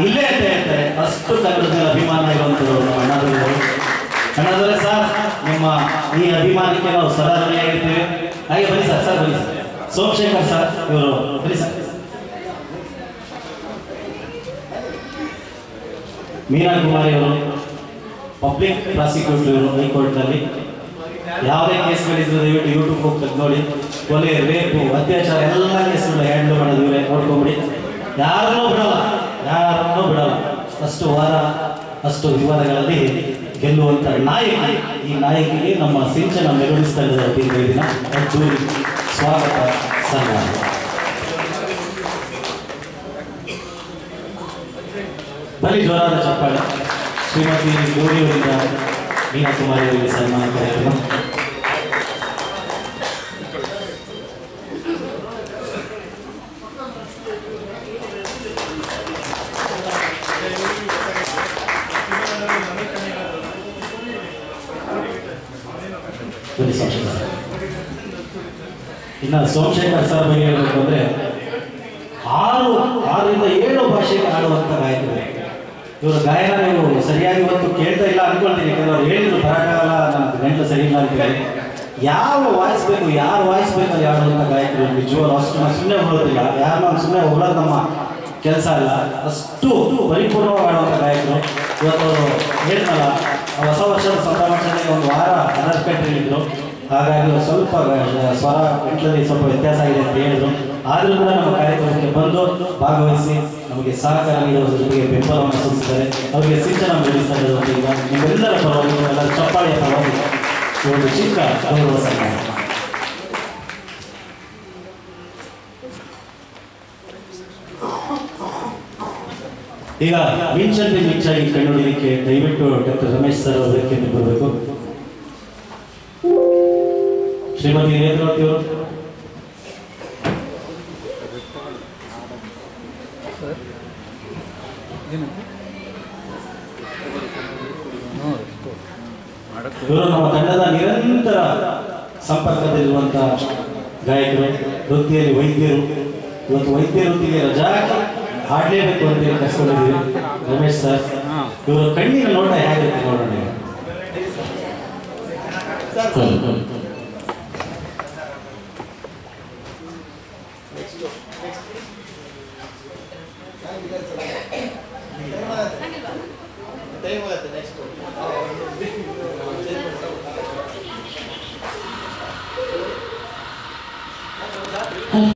ಇಲ್ಲೇ ಅಂತ ಹೇಳ್ತಾರೆ ಅಷ್ಟು ಕನ್ನಡದ ಮೇಲೆ ಅಭಿಮಾನ ಇರುವಂಥದ್ದು ನಮ್ಮ ಅಣ್ಣದವರು ಅಣ್ಣದವರೇ ಸರ್ ನಿಮ್ಮ ಈ ಅಭಿಮಾನಕ್ಕೆ ನಾವು ಸದಾ ಋಣಿಯಾಗಿರ್ತೇವೆ ಹಾಗೆ ಬನ್ನಿ ಸರ್ ಸರ್ ಬನ್ನಿ ಸರ್ ಸೋಮಶೇಖರ್ ಸರ್ ಇವರು ಬನ್ನಿ ಸರ್ ಮೀನಾ ಕುಮಾರಿ ಅವರು ಪಬ್ಲಿಕ್ ಪ್ರಾಸಿಕ್ಯೂಟರ್ ಇವರು ಹೈಕೋರ್ಟ್ನಲ್ಲಿ ಯಾವುದೇ ಕೇಸ್ಗಳಿದ್ರು ದಯವಿಟ್ಟು ಯೂಟ್ಯೂಬ್ ಹೋಗಿ ತೆಗ್ದು ನೋಡಿ ಕೊಲೆ ರೇಪು ಅತ್ಯಾಚಾರ ಎಲ್ಲ ಕೇಸ್ಗಳು ಹ್ಯಾಂಡಲ್ ಮಾಡೋದು ಇವರೇ ನೋಡ್ಕೊಂಬಿಡಿ ಯಾರನ್ನೂ ಬಿಡಲ್ಲ ಯಾರನ್ನೂ ಬಿಡಲ್ಲ ಅಷ್ಟು ವಾರ ಅಷ್ಟು ವಿವಾದಗಳಲ್ಲಿ ಗೆಲ್ಲುವಂತ ನಾಯಕಿ ಈ ನಾಯಕಿಗೆ ನಮ್ಮ ಸಿಂಚನ ಮೆರವಣಿಸ್ತಾ ಇದ್ದಾರೆ ವತಿಯಿಂದ ಈ ದಿನ ಅದ್ದೂರಿ ಸ್ವಾಗತ ಸನ್ಮಾನ ಬಲಿ ಜೋರಾದ ಚಪ್ಪಾಳೆ ಶ್ರೀಮತಿ ಗೌರಿಯವರಿಂದ ಮೀನಾ ಕುಮಾರಿ ಅವರಿಗೆ ಸನ್ಮಾನ ಕಾರ್ಯಕ್ರಮ ಬನ್ನಿ ಸೋಮಶೇಖರ್ ಸರ್. ಇನ್ನು ಸೋಮಶೇಖರ್ ಸರ್ ಬಗ್ಗೆ ಹೇಳಬೇಕು ಅಂದ್ರೆ ಆರು ಆರರಿಂದ ಏಳು ಭಾಷೆಗೆ ಆಡುವಂತ ಗಾಯಕರು ಇವರ ಗಾಯನ ನೀವು ಸರಿಯಾಗಿ ಇವತ್ತು ಕೇಳ್ತಾ ಇಲ್ಲ ಅನ್ಕೊಳ್ತೀನಿ ಯಾಕಂದ್ರೆ ಅವ್ರು ಹೇಳಿದ್ರು ಬರಕ್ಕಾಗಲ್ಲ ನನ್ನ ಗಂಟಲು ಸರಿ ಇಲ್ಲ ಅಂತ ಹೇಳಿ ಯಾವ ವಾಯ್ಸ್ ಬೇಕು ಯಾರು ವಾಯ್ಸ್ ಬೇಕು ಅಲ್ಲಿ ಆಡುವಂತ ಗಾಯಕರು ನಿಜವಾಗ್ಲೂ ಅಷ್ಟು ನಾವು ಸುಮ್ಮನೆ ಹೊಳೋದಿಲ್ಲ ಯಾರನ್ನ ಸುಮ್ಮನೆ ಹೊಳೋದು ನಮ್ಮ ಕೆಲಸ ಅಲ್ಲ ಅಷ್ಟು ಪರಿಪೂರ್ಣವಾಗಿ ಆಡುವಂತ ಗಾಯಕರು ಇವತ್ತು ಅವರು ಹೇಳ್ತಲ್ಲ ಆ ಹೊಸ ವರ್ಷದ ಸಂಭ್ರಮಾಚರಣೆಗೆ ಒಂದು ವಾರ ಅನರ್ಕಟ್ ಹೇಳಿದ್ರು ಹಾಗಾಗಿ ಒಂದು ಸ್ವಲ್ಪ ಗ- ಸ್ವರ ಗಂಟ್ಲಲ್ಲಿ ಸ್ವಲ್ಪ ವ್ಯತ್ಯಾಸ ಆಗಿದೆ ಅಂತ ಹೇಳಿದ್ರು ಆದರೂ ಕೂಡ ನಮ್ಮ ಕಾರ್ಯಕ್ರಮಕ್ಕೆ ಬಂದು ಭಾಗವಹಿಸಿ ನಮಗೆ ಸಹಕಾರ ನೀಡುವ ಜೊತೆಗೆ ಬೆಂಬಲವನ್ನು ಸೂಚಿಸಿದ್ದಾರೆ ಅವರಿಗೆ ಸಿಂಚನ ಬೆಳೆಸ್ತಾ ಇರೋದು ಈಗ ನಿಮ್ಮೆಲ್ಲರ ಪರವಾಗಿ ಎಲ್ಲರ ಚಪ್ಪಾಳೆಯ ಪರವಾಗಿ ಈ ಒಂದು ಚಿಕ್ಕ ಗೌರವ ಸನ್ಮಾನ ಈಗ ಮಿಂಚಂತೆ ಮಿಂಚಾಗಿ ಕಣ್ಣುಡಿಲಿಕ್ಕೆ ದಯವಿಟ್ಟು ಡಾಕ್ಟರ್ ರಮೇಶ್ ಸರ್ ಅವರಿಗೆ ಬರಬೇಕು ಶ್ರೀಮತಿ ನೇತ್ರಾವತಿ ಅವರು ಇವರು ನಮ್ಮ ತಂಡದ ನಿರಂತರ ಸಂಪರ್ಕದಲ್ಲಿರುವಂತ ಗಾಯಕರು ವೃತ್ತಿಯಲ್ಲಿ ವೈದ್ಯರು ಇವತ್ತು ವೈದ್ಯ ವೃತ್ತಿಗೆ ರಜಾ ಹಾಕಿ ಹಾಡ್ಲೇಬೇಕು ಅಂತ ಹೇಳಿ ಕರ್ಸ್ಕೊಂಡಿದ್ದೀವಿ ರಮೇಶ್ ಸರ್ ಇವರು ಕಣ್ಣಿನ ನೋಟ ಹೇಗಿರುತ್ತೆ ನೋಡೋಣ ಈಗ. ಹ್ಮ್, ಹ್ಮ್. ಟೈಮ್ ಆಗುತ್ತೆ ನೆಕ್ಸ್ಟ್